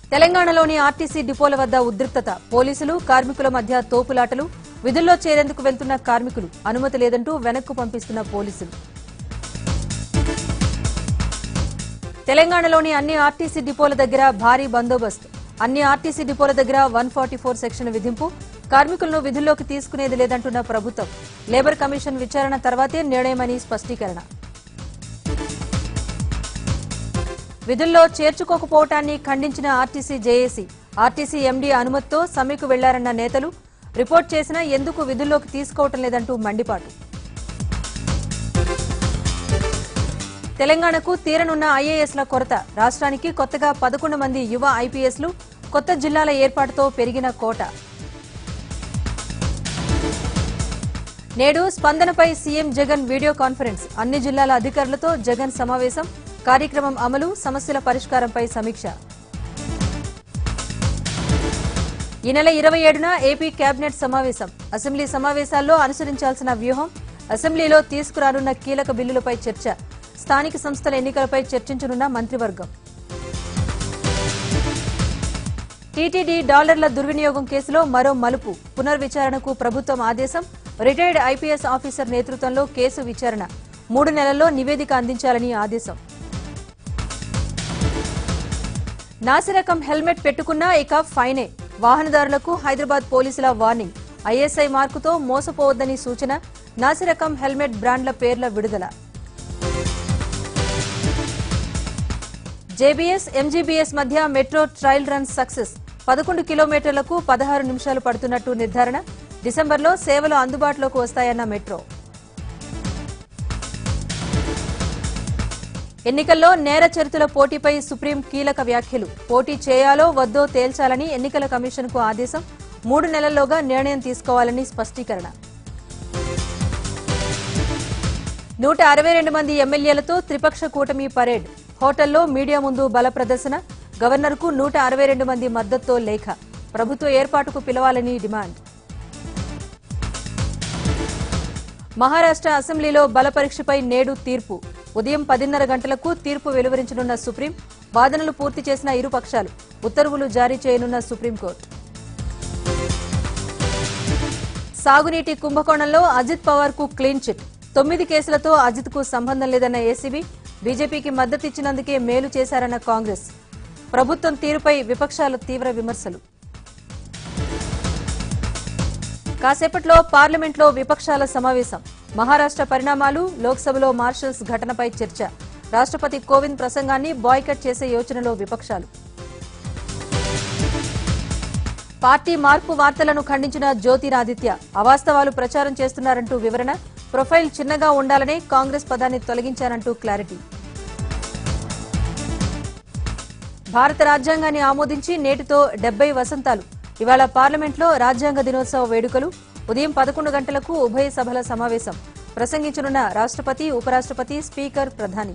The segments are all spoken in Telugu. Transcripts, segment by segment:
తెలంగాణలోని ఆర్టీసీ డిపోల వద్ద ఉద్రిక్తత పోలీసులు కార్మికుల మధ్య తోపులాటలు విధుల్లో చేరేందుకు వెళ్తున్న కార్మికులు అనుమతి లేదంటూ వెనక్కు పంపిస్తున్న పోలీసులు తెలంగాణలోని అన్ని ఆర్టీసీ డిపోల దగ్గర భారీ బందోబస్తు అన్ని ఆర్టీసీ డిపోల దగ్గర వన్ ఫార్టీ ఫోర్ సెక్షన్ విధింపు కార్మికులను విధుల్లోకి తీసుకునేది లేదంటున్న ప్రభుత్వం లేబర్ కమిషన్ విచారణ తర్వాతే నిర్ణయమని స్పష్టీకరణ విధుల్లో చేర్చుకోకపోవటాన్ని ఖండించిన ఆర్టీసీ జేఏసీ ఆర్టీసీ ఎండీ అనుమతితో సమ్మెకు వెళ్లారన్న నేతలు రిపోర్ట్ చేసినా ఎందుకు విధుల్లోకి తీసుకోవటం లేదంటూ మండిపాటు తెలంగాణకు తీరనున్న ఐఏఎస్ల కొరత రాష్ట్రానికి కొత్తగా పదకొండు మంది యువ ఐపీఎస్లు కొత్త జిల్లాల ఏర్పాటుతో పెరిగిన కోట నేడు స్పందనపై సీఎం జగన్ వీడియో కాన్ఫరెన్స్ అన్ని జిల్లాల అధికారులతో జగన్ సమావేశం కార్యక్రమం అమలు సమస్యల పరిష్కారంపై సమీక్ష ఈ నెల ఇరవై ఏడున ఏపీ కేబినెట్ సమావేశం అసెంబ్లీ సమావేశాల్లో అనుసరించాల్సిన వ్యూహం అసెంబ్లీలో తీసుకురానున్న కీలక బిల్లులపై చర్చ స్థానిక సంస్థల ఎన్నికలపై చర్చించనున్న మంత్రివర్గం టీటీడీ డాలర్ల దుర్వినియోగం కేసులో మరో మలుపు పునర్విచారణకు ప్రభుత్వం ఆదేశం రిటైర్డ్ ఐపీఎస్ ఆఫీసర్ నేతృత్వంలో కేసు విచారణ మూడు నెలల్లో నివేదిక అందించాలని ఆదేశం నాసిరకం హెల్మెట్ పెట్టుకున్నా ఇక ఫైనే వాహనదారులకు హైదరాబాద్ పోలీసుల వార్నింగ్ ఐఎస్ఐ మార్కుతో మోసపోవద్దని సూచన నాసిరకం హెల్మెట్ బ్రాండ్ల పేర్ల విడుదల జేబీఎస్ ఎంజీబీఎస్ మధ్య మెట్రో ట్రయల్ రన్ సక్సెస్ పదకొండు కిలోమీటర్లకు పదహారు నిమిషాలు పడుతున్నట్టు నిర్ధారణ డిసెంబర్లో సేవలు అందుబాటులోకి వస్తాయన్న మెట్రో ఎన్నికల్లో నేర చరితుల పోటీపై సుప్రీం కీలక వ్యాఖ్యలు పోటీ చేయాలో వద్దో తేల్చాలని ఎన్నికల కమిషన్కు ఆదేశం మూడు నెలల్లోగా నిర్ణయం తీసుకోవాలని స్పష్టీకరణ నూట అరవై రెండు మంది ఎమ్మెల్యేలతో త్రిపక్ష కూటమి పరేడ్ హోటల్లో మీడియా ముందు బల ప్రదర్శన గవర్నర్కు నూట అరవై రెండు మంది మద్దతుతో లేఖ ప్రభుత్వ ఏర్పాటుకు పిలవాలని డిమాండ్ మహారాష్ట్ర అసెంబ్లీలో బల పరీక్షపై నేడు తీర్పు ఉదయం పదిన్నర గంటలకు తీర్పు వెలువరించనున్న సుప్రీం వాదనలు పూర్తి చేసిన ఇరు పక్షాలు ఉత్తర్వులు జారీ చేయనున్న సుప్రీంకోర్టు సాగునీటి కుంభకోణంలో అజిత్ పవార్ కు క్లీన్ చిట్ తొమ్మిది కేసులతో అజిత్ కు సంబంధం లేదన్న ఏసీబీ బీజేపీకి మద్దతిచ్చినందుకే మేలు చేశారన్న కాంగ్రెస్ ప్రభుత్వం తీరుపై విపక్షాల తీవ్ర విమర్శలు కాసేపట్లో పార్లమెంట్లో విపక్షాల సమావేశం మహారాష్ట్ర పరిణామాలు లోక్సభలో మార్షల్స్ ఘటనపై చర్చ రాష్ట్రపతి కోవింద్ ప్రసంగాన్ని బాయ్కట్ చేసే యోచనలో విపక్షాలు పార్టీ మార్పు వార్తలను ఖండించిన జ్యోతిరాదిత్య అవాస్తవాలు ప్రచారం చేస్తున్నారంటూ వివరణ ప్రొఫైల్ చిన్నగా ఉండాలనే కాంగ్రెస్ పదాన్ని తొలగించారంటూ క్లారిటీ భారత రాజ్యాంగాన్ని ఆమోదించి నేటితో డెబ్బై వసంతాలు ఇవాళ పార్లమెంట్లో రాజ్యాంగ దినోత్సవ వేడుకలు ఉదయం పదకొండు గంటలకు ఉభయ సభల సమావేశం ప్రసంగించనున్న రాష్ట్రపతి ఉపరాష్ట్రపతి స్పీకర్ ప్రధాని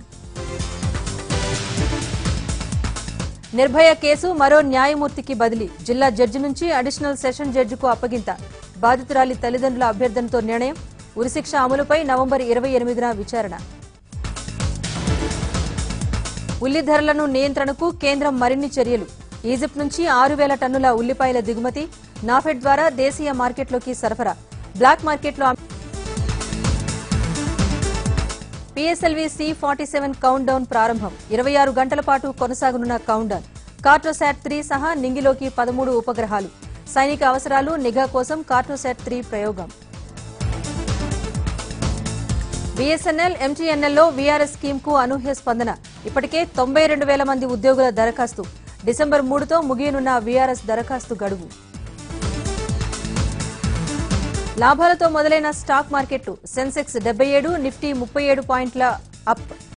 నిర్భయ కేసు మరో న్యాయమూర్తికి బదిలీ జిల్లా జడ్జి నుంచి అడిషనల్ సెషన్ జడ్జికు అప్పగింత బాధితురాలి తల్లిదండ్రుల అభ్యర్థనతో నిర్ణయం ఉరిశిక్ష అమలుపై నవంబర్ ఇరవై ఎనిమిదిన విచారణ ఉల్లి ధరలను నియంత్రణకు కేంద్రం మరిన్ని చర్యలు ఈజిప్ట్ నుంచి ఆరు వేల టన్నుల ఉల్లిపాయల దిగుమతి నాఫెడ్ ద్వారా దేశీయ మార్కెట్లోకి సరఫరా బ్లాక్ మార్కెట్లో అమ్- PSLV C forty seven countdown ప్రారంభం ఇరవై ఆరు గంటల పాటు కొనసాగనున్న కౌంట్ డౌన్ కార్టోసాట్ త్రీ సహా నింగిలోకి పదమూడు ఉపగ్రహాలు సైనిక అవసరాలు నిఘా కోసం కార్టోసాట్ త్రీ ప్రయోగం బీఎస్ఎన్ఎల్ ఎంటీఎన్ఎల్లో వీఆర్ఎస్ స్కీమ్ కు అనూహ్య స్పందన ఇప్పటికే తొంభై రెండు వేల మంది ఉద్యోగుల దరఖాస్తు డిసెంబర్ మూడుతో ముగియనున్న వీఆర్ఎస్ దరఖాస్తు గడువు లాభాలతో మొదలైన స్టాక్ మార్కెట్లు సెన్సెక్స్ డెబ్బై ఏడు నిఫ్టీ ముప్పై ఏడు పాయింట్ల అప్